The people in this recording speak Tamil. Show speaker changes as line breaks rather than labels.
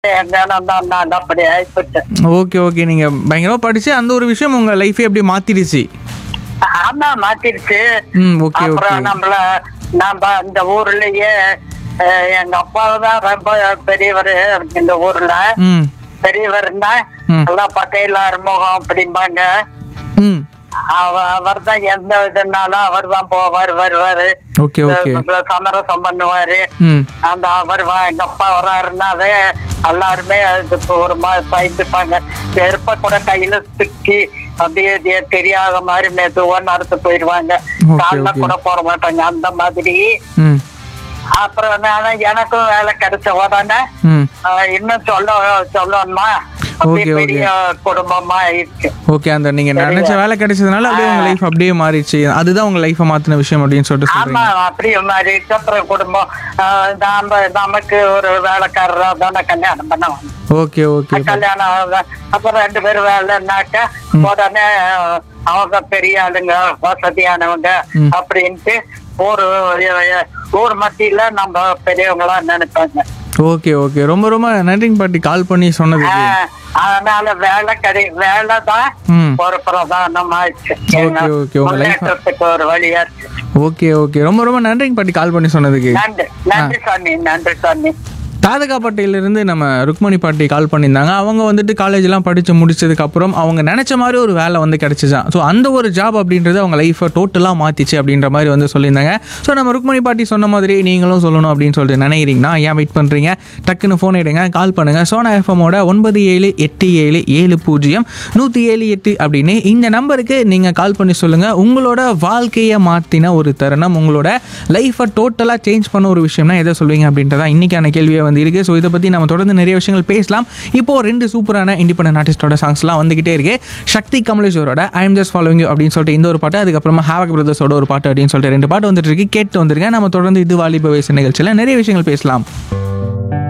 எங்கேனும் தான் நான் அப்படி ஆயிப்போச்சு
ஓகே ஓகே நீங்க பயங்கரமா படிச்சு அந்த ஒரு விஷயம் உங்க லைஃபே அப்படியே மாத்திடுச்சு
ஆமா மாத்திருச்சு
ம் ஓகே ஓகே
அப்புறம் நம்மள நம்ம இந்த ஊர்லயே அஹ், எங்க அப்பா தான் ரொம்ப பெரியவர் இந்த ஊர்ல
ம்
பெரியவர்னா
ம்.
எல்லாம் பட்டையில அறுமுகம் அப்படிம்பாங்க
ம்
அவர் தான் எந்த இதுனாலும் அவர் தான் போவார் வருவாரு
ஓகே ஓகே
அஹ், சமரசம் பண்ணுவாரு
ம்
அந்த அவர் வா- எங்க அப்பா வர்றாருனாவே எல்லாருமே அதுக்கு ஒரு மாதிரி பயந்துப்பாங்க செருப்ப கூட கையில சுத்தி அப்படியே தெ- தெரியாத மாதிரி மெதுவா நடந்து போயிடுவாங்க
Okay,
கால்ல
okay.
கூட போட மாட்டாங்க அந்த மாதிரி
ம்
அப்புறம் நான் எனக்கும் வேலை கிடைச்ச உடனே
ம்
ஆஹ், இன்னும் சொல்ல சொல்லணுமா அப்படியே
Okay, okay.
பெரிய குடும்பமா இருக்கு
ஓகே அந்த நீங்க நினைச்ச வேலை கிடைச்சதுனால அப்படியே உங்க லைஃப் அப்படியே மாறிடுச்சு அதுதான் உங்க லைஃபை மாத்தின விஷயம் அப்படின்னு சொல்லிட்டு
ஆமா
சொல்றீங்க
அப்படியே மாதிரி அப்புறம் குடும்பம் ஆஹ், நாம நமக்கு ஒரு வேலைக்காரரா தானே கல்யாணம் பண்ண வந்தோம்.
ஓகே ஓகே
கல்யாணம் ஆகுது. அப்புறம் ரெண்டு பேரும் வேலைன்னாக்க உடனே அவங்க பெரிய ஆளுங்க வசதியானவங்க
ம்.
அப்படின்ட்டு ஊர் ஊர் மத்தியில நம்ம பெரியவங்களா நினைப்பாங்க
ஓகே ஓகே ரொம்ப ரொம்ப நன்றிங்க பாட்டி கால் பண்ணி சொன்னதுக்கு
ஆஹ், அதனால வேலை கிடை வேலை தான்
ம்
ஒரு பிரதானம் ஆயிடுச்சு
ஓகே, ஓகே. உங்க life-
முன்னேற்றத்துக்கு ஒரு வழியா இருக்கு
ஓகே ஓகே ரொம்ப ரொம்ப நன்றிங்க பாட்டி கால் பண்ணி சொன்னதுக்கு
நன்றி நன்றி சாமி நன்றி சாமி
தாதகாப்பட்டையிலிருந்து நம்ம ருக்மணி பாட்டி கால் பண்ணியிருந்தாங்க அவங்க வந்துட்டு காலேஜ்லாம் படித்து முடிச்சதுக்கு அப்புறம் அவங்க நினச்ச மாதிரி ஒரு வேலை வந்து கிடச்சிச்சான் ஸோ அந்த ஒரு ஜாப் அப்படின்றது அவங்க லைஃப்பை டோட்டலாக மாற்றிச்சு அப்படின்ற மாதிரி வந்து சொல்லியிருந்தாங்க ஸோ நம்ம ருக்மணி பாட்டி சொன்ன மாதிரி நீங்களும் சொல்லணும் அப்படின்னு சொல்லிட்டு நினைக்கிறீங்கன்னா ஏன் வெயிட் பண்ணுறீங்க டக்குன்னு ஃபோன் எடுங்க கால் பண்ணுங்கள் சோனா எஃப்எம்மோட ஒன்பது ஏழு எட்டு ஏழு ஏழு பூஜ்ஜியம் நூற்றி ஏழு எட்டு அப்படின்னு இந்த நம்பருக்கு நீங்கள் கால் பண்ணி சொல்லுங்கள் உங்களோட வாழ்க்கையை மாற்றின ஒரு தருணம் உங்களோட லைஃப்பை டோட்டலாக சேஞ்ச் பண்ண ஒரு விஷயம்னா எதை சொல்வீங்க அப்படின்றதா இன்றைக்கான கேள்வியை வந்து இருக்குது ஸோ இதை பற்றி நம்ம தொடர்ந்து நிறைய விஷயங்கள் பேசலாம் இப்போ ரெண்டு சூப்பரான இண்டிபெண்டன்ட் ஆர்டிஸ்டோட சாங்ஸ்லாம் வந்துகிட்டே இருக்கு சக்தி கமலேஸ்வரோட ஐ எம் ஜஸ்ட் ஃபாலோவிங் அப்படின்னு சொல்லிட்டு இந்த ஒரு பாட்டு அதுக்கப்புறமா ஹேவக் பிரதர்ஸோட ஒரு பாட்டு அப்படின்னு சொல்லிட்டு ரெண்டு பாட்டு வந்துட்டு இருக்கு கேட்டு வந்துருங்க நம்ம தொடர்ந்து இது வாலிப வயசு நிகழ்ச்சியில் நிறைய விஷயங்கள் பேசலாம்